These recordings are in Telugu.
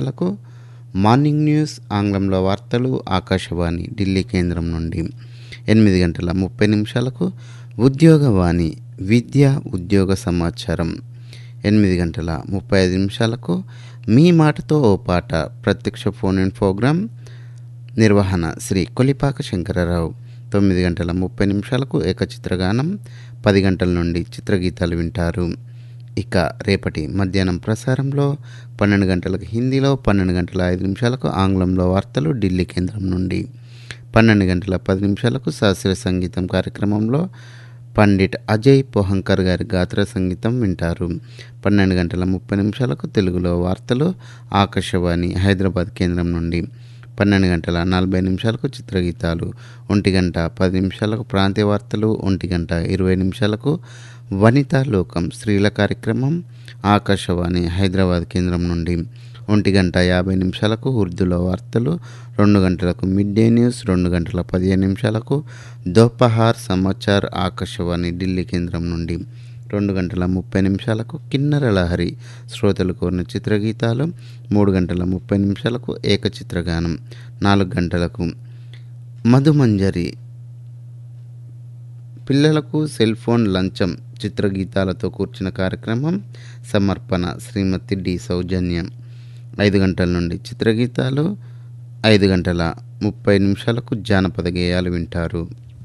నిమిషాలకు మార్నింగ్ న్యూస్ ఆంగ్లంలో వార్తలు ఆకాశవాణి ఢిల్లీ కేంద్రం నుండి ఎనిమిది గంటల ముప్పై నిమిషాలకు ఉద్యోగవాణి విద్య ఉద్యోగ సమాచారం ఎనిమిది గంటల ముప్పై ఐదు నిమిషాలకు మీ మాటతో ఓ పాట ప్రత్యక్ష ఫోన్ ఇన్ ప్రోగ్రాం నిర్వహణ శ్రీ కొలిపాక శంకరరావు తొమ్మిది గంటల ముప్పై నిమిషాలకు ఏకచిత్రగానం పది గంటల నుండి చిత్రగీతాలు వింటారు ఇక రేపటి మధ్యాహ్నం ప్రసారంలో పన్నెండు గంటలకు హిందీలో పన్నెండు గంటల ఐదు నిమిషాలకు ఆంగ్లంలో వార్తలు ఢిల్లీ కేంద్రం నుండి పన్నెండు గంటల పది నిమిషాలకు శాస్త్రీయ సంగీతం కార్యక్రమంలో పండిట్ అజయ్ పోహంకర్ గారి గాత్ర సంగీతం వింటారు పన్నెండు గంటల ముప్పై నిమిషాలకు తెలుగులో వార్తలు ఆకాశవాణి హైదరాబాద్ కేంద్రం నుండి పన్నెండు గంటల నలభై నిమిషాలకు చిత్రగీతాలు ఒంటి గంట పది నిమిషాలకు ప్రాంతీయ వార్తలు ఒంటి గంట ఇరవై నిమిషాలకు వనితా లోకం స్త్రీల కార్యక్రమం ఆకాశవాణి హైదరాబాద్ కేంద్రం నుండి ఒంటి గంట యాభై నిమిషాలకు ఉర్దూలో వార్తలు రెండు గంటలకు మిడ్ డే న్యూస్ రెండు గంటల పదిహేను నిమిషాలకు దోపహార్ సమాచార్ ఆకాశవాణి ఢిల్లీ కేంద్రం నుండి రెండు గంటల ముప్పై నిమిషాలకు కిన్నెర లహరి శ్రోతలు కోరిన చిత్రగీతాలు మూడు గంటల ముప్పై నిమిషాలకు ఏకచిత్రగానం నాలుగు గంటలకు మధుమంజరి పిల్లలకు సెల్ ఫోన్ లంచం చిత్రగీతాలతో కూర్చిన కార్యక్రమం సమర్పణ శ్రీమతి డి సౌజన్యం ఐదు గంటల నుండి చిత్రగీతాలు ఐదు గంటల ముప్పై నిమిషాలకు జానపద గేయాలు వింటారు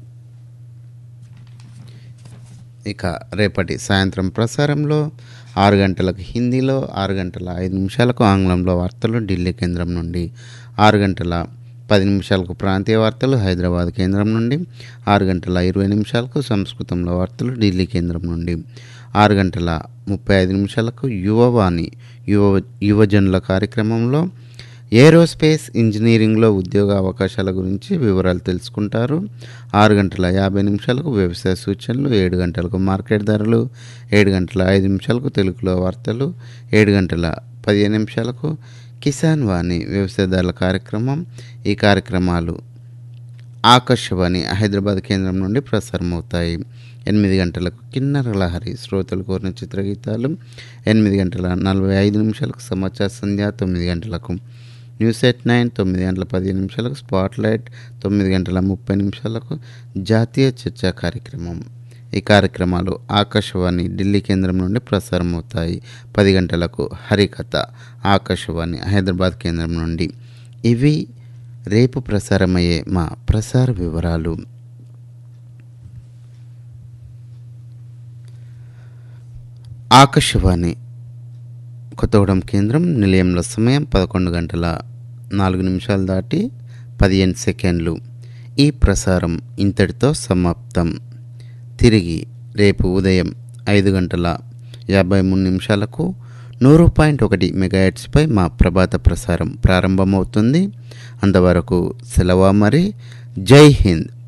ఇక రేపటి సాయంత్రం ప్రసారంలో ఆరు గంటలకు హిందీలో ఆరు గంటల ఐదు నిమిషాలకు ఆంగ్లంలో వార్తలు ఢిల్లీ కేంద్రం నుండి ఆరు గంటల పది నిమిషాలకు ప్రాంతీయ వార్తలు హైదరాబాద్ కేంద్రం నుండి ఆరు గంటల ఇరవై నిమిషాలకు సంస్కృతంలో వార్తలు ఢిల్లీ కేంద్రం నుండి ఆరు గంటల ముప్పై ఐదు నిమిషాలకు యువవాణి యువ యువజనుల కార్యక్రమంలో ఏరోస్పేస్ ఇంజనీరింగ్లో ఉద్యోగ అవకాశాల గురించి వివరాలు తెలుసుకుంటారు ఆరు గంటల యాభై నిమిషాలకు వ్యవసాయ సూచనలు ఏడు గంటలకు మార్కెట్ ధరలు ఏడు గంటల ఐదు నిమిషాలకు తెలుగులో వార్తలు ఏడు గంటల పదిహేను నిమిషాలకు కిసాన్ వాణి వ్యవసాయదారుల కార్యక్రమం ఈ కార్యక్రమాలు ఆకాశవాణి హైదరాబాద్ కేంద్రం నుండి ప్రసారమవుతాయి ఎనిమిది గంటలకు కిన్నర లహరి శ్రోతలు కోరిన చిత్రగీతాలు ఎనిమిది గంటల నలభై ఐదు నిమిషాలకు సమాచార సంధ్య తొమ్మిది గంటలకు న్యూస్ ఎట్ నైన్ తొమ్మిది గంటల పదిహేను నిమిషాలకు స్పాట్ లైట్ తొమ్మిది గంటల ముప్పై నిమిషాలకు జాతీయ చర్చా కార్యక్రమం ఈ కార్యక్రమాలు ఆకాశవాణి ఢిల్లీ కేంద్రం నుండి ప్రసారం అవుతాయి పది గంటలకు హరికథ ఆకాశవాణి హైదరాబాద్ కేంద్రం నుండి ఇవి రేపు ప్రసారమయ్యే మా ప్రసార వివరాలు ఆకాశవాణి కొత్తగూడెం కేంద్రం నిలయంలో సమయం పదకొండు గంటల నాలుగు నిమిషాలు దాటి పదిహేను సెకండ్లు ఈ ప్రసారం ఇంతటితో సమాప్తం తిరిగి రేపు ఉదయం ఐదు గంటల యాభై మూడు నిమిషాలకు నూరు పాయింట్ ఒకటి మెగాహెట్స్పై మా ప్రభాత ప్రసారం ప్రారంభమవుతుంది అంతవరకు సెలవు మరి జై హింద్